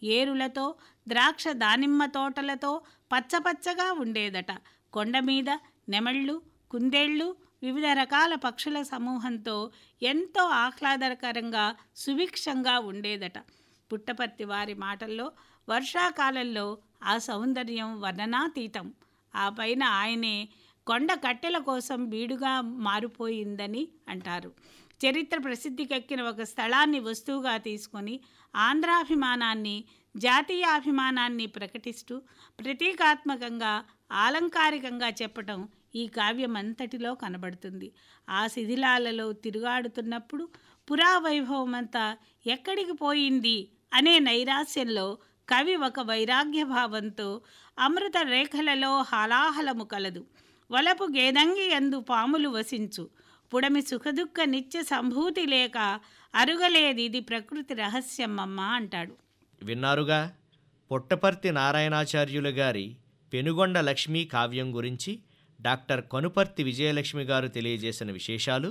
ఏరులతో ద్రాక్ష దానిమ్మ తోటలతో పచ్చపచ్చగా ఉండేదట కొండ మీద నెమళ్ళు కుందేళ్ళు వివిధ రకాల పక్షుల సమూహంతో ఎంతో ఆహ్లాదకరంగా సుభిక్షంగా ఉండేదట పుట్టపర్తి వారి మాటల్లో వర్షాకాలంలో ఆ సౌందర్యం వర్ణనాతీతం ఆ పైన ఆయనే కొండ కట్టెల కోసం బీడుగా మారిపోయిందని అంటారు చరిత్ర ప్రసిద్ధికెక్కిన ఒక స్థలాన్ని వస్తువుగా తీసుకొని ఆంధ్రాభిమానాన్ని జాతీయాభిమానాన్ని ప్రకటిస్తూ ప్రతీకాత్మకంగా ఆలంకారికంగా చెప్పటం ఈ కావ్యమంతటిలో కనబడుతుంది ఆ శిథిలాలలో తిరుగాడుతున్నప్పుడు పురావైభవమంతా ఎక్కడికి పోయింది అనే నైరాస్యంలో కవి ఒక వైరాగ్య భావంతో అమృత రేఖలలో హలాహలము కలదు వలపు గేదంగి ఎందు పాములు వసించు పుడమి సుఖదుఖ నిత్య సంభూతి లేక అరుగలేది ఇది ప్రకృతి రహస్యం అమ్మ అంటాడు విన్నారుగా పుట్టపర్తి నారాయణాచార్యులు గారి పెనుగొండ లక్ష్మీ కావ్యం గురించి డాక్టర్ కనుపర్తి విజయలక్ష్మి గారు తెలియజేసిన విశేషాలు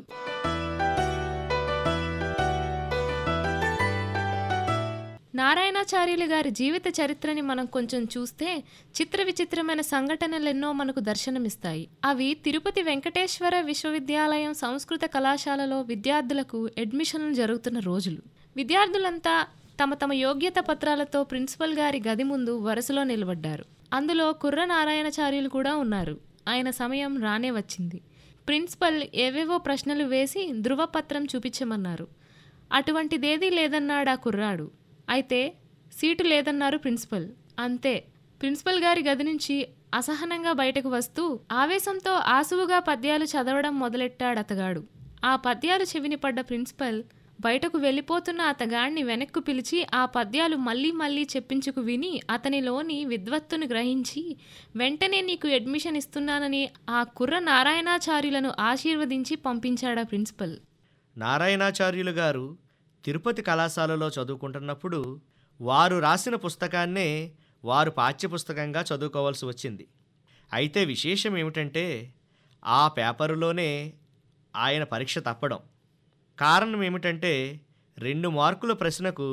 నారాయణాచార్యులు గారి జీవిత చరిత్రని మనం కొంచెం చూస్తే చిత్ర విచిత్రమైన సంఘటనలెన్నో మనకు దర్శనమిస్తాయి అవి తిరుపతి వెంకటేశ్వర విశ్వవిద్యాలయం సంస్కృత కళాశాలలో విద్యార్థులకు అడ్మిషన్లు జరుగుతున్న రోజులు విద్యార్థులంతా తమ తమ యోగ్యత పత్రాలతో ప్రిన్సిపల్ గారి గది ముందు వరుసలో నిలబడ్డారు అందులో కుర్ర నారాయణాచార్యులు కూడా ఉన్నారు ఆయన సమయం రానే వచ్చింది ప్రిన్సిపల్ ఏవేవో ప్రశ్నలు వేసి ధృవపత్రం చూపించమన్నారు అటువంటిదేదీ లేదన్నాడు ఆ కుర్రాడు అయితే సీటు లేదన్నారు ప్రిన్సిపల్ అంతే ప్రిన్సిపల్ గారి గది నుంచి అసహనంగా బయటకు వస్తూ ఆవేశంతో ఆసువుగా పద్యాలు చదవడం మొదలెట్టాడు అతగాడు ఆ పద్యాలు చెవిని పడ్డ ప్రిన్సిపల్ బయటకు వెళ్ళిపోతున్న అతగాడిని వెనక్కు పిలిచి ఆ పద్యాలు మళ్ళీ మళ్ళీ చెప్పించుకు విని అతనిలోని విద్వత్తును గ్రహించి వెంటనే నీకు అడ్మిషన్ ఇస్తున్నానని ఆ కుర్ర నారాయణాచార్యులను ఆశీర్వదించి పంపించాడా ప్రిన్సిపల్ నారాయణాచార్యులు గారు తిరుపతి కళాశాలలో చదువుకుంటున్నప్పుడు వారు రాసిన పుస్తకాన్నే వారు పాఠ్యపుస్తకంగా చదువుకోవాల్సి వచ్చింది అయితే విశేషం ఏమిటంటే ఆ పేపరులోనే ఆయన పరీక్ష తప్పడం కారణం ఏమిటంటే రెండు మార్కుల ప్రశ్నకు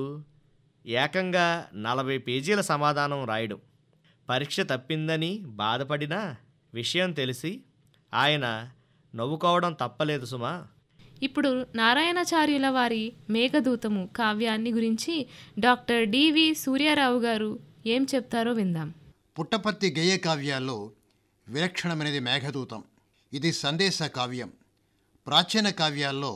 ఏకంగా నలభై పేజీల సమాధానం రాయడం పరీక్ష తప్పిందని బాధపడినా విషయం తెలిసి ఆయన నవ్వుకోవడం తప్పలేదు సుమా ఇప్పుడు నారాయణాచార్యుల వారి మేఘదూతము కావ్యాన్ని గురించి డాక్టర్ డివి సూర్యారావు గారు ఏం చెప్తారో విందాం పుట్టపర్తి గేయ కావ్యాల్లో విలక్షణమైనది మేఘదూతం ఇది సందేశ కావ్యం ప్రాచీన కావ్యాల్లో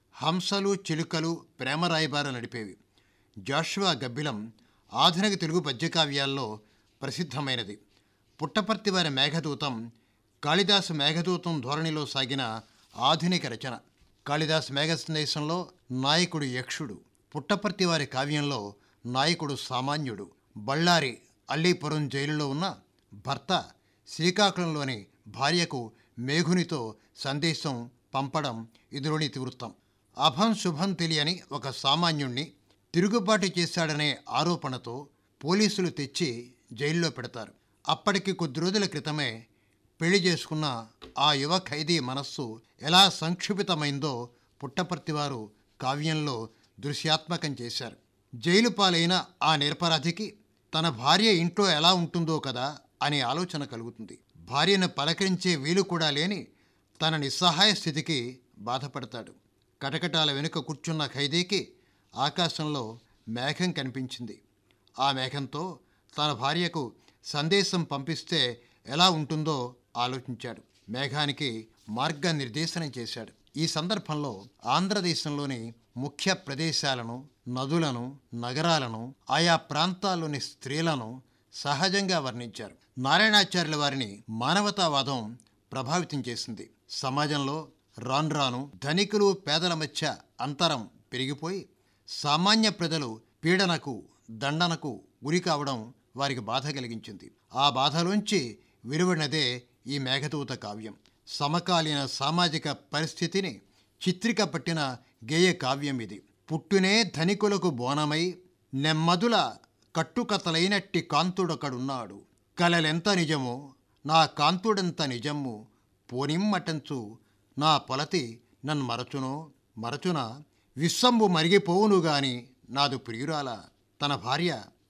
హంసలు చిలుకలు ప్రేమ రాయబార నడిపేవి జాషువా గబ్బిలం ఆధునిక తెలుగు పద్యకావ్యాల్లో ప్రసిద్ధమైనది పుట్టపర్తి వారి మేఘదూతం కాళిదాసు మేఘదూతం ధోరణిలో సాగిన ఆధునిక రచన కాళిదాస్ మేఘ సందేశంలో నాయకుడు యక్షుడు పుట్టపర్తి వారి కావ్యంలో నాయకుడు సామాన్యుడు బళ్ళారి అల్లీపురం జైలులో ఉన్న భర్త శ్రీకాకుళంలోని భార్యకు మేఘునితో సందేశం పంపడం ఇదిలోని వృత్తం అభం శుభం తెలియని ఒక సామాన్యుణ్ణి తిరుగుబాటు చేశాడనే ఆరోపణతో పోలీసులు తెచ్చి జైల్లో పెడతారు అప్పటికి కొద్ది రోజుల క్రితమే పెళ్లి చేసుకున్న ఆ యువ ఖైదీ మనస్సు ఎలా సంక్షిప్తమైందో పుట్టపర్తివారు కావ్యంలో దృశ్యాత్మకం చేశారు జైలు పాలైన ఆ నిరపరాధికి తన భార్య ఇంట్లో ఎలా ఉంటుందో కదా అనే ఆలోచన కలుగుతుంది భార్యను పలకరించే వీలు కూడా లేని తన నిస్సహాయ స్థితికి బాధపడతాడు కటకటాల వెనుక కూర్చున్న ఖైదీకి ఆకాశంలో మేఘం కనిపించింది ఆ మేఘంతో తన భార్యకు సందేశం పంపిస్తే ఎలా ఉంటుందో ఆలోచించాడు మేఘానికి మార్గనిర్దేశనం చేశాడు ఈ సందర్భంలో ఆంధ్రదేశంలోని ముఖ్య ప్రదేశాలను నదులను నగరాలను ఆయా ప్రాంతాల్లోని స్త్రీలను సహజంగా వర్ణించారు నారాయణాచార్యుల వారిని మానవతావాదం ప్రభావితం చేసింది సమాజంలో రాను రాను ధనికులు పేదల మధ్య అంతరం పెరిగిపోయి సామాన్య ప్రజలు పీడనకు దండనకు గురి కావడం వారికి బాధ కలిగించింది ఆ బాధలోంచి విలువడినదే ఈ మేఘదూత కావ్యం సమకాలీన సామాజిక పరిస్థితిని చిత్రిక పట్టిన గేయ కావ్యం ఇది పుట్టునే ధనికులకు బోనమై నెమ్మదుల కట్టుకథలైనట్టి కాంతుడొకడున్నాడు కలలెంత నిజమో నా కాంతుడెంత నిజము పోనిమ్మటంచు నా పొలతి నన్ను మరచునో మరచున విశ్వంబు మరిగిపోవును గాని నాదు ప్రియురాల తన భార్య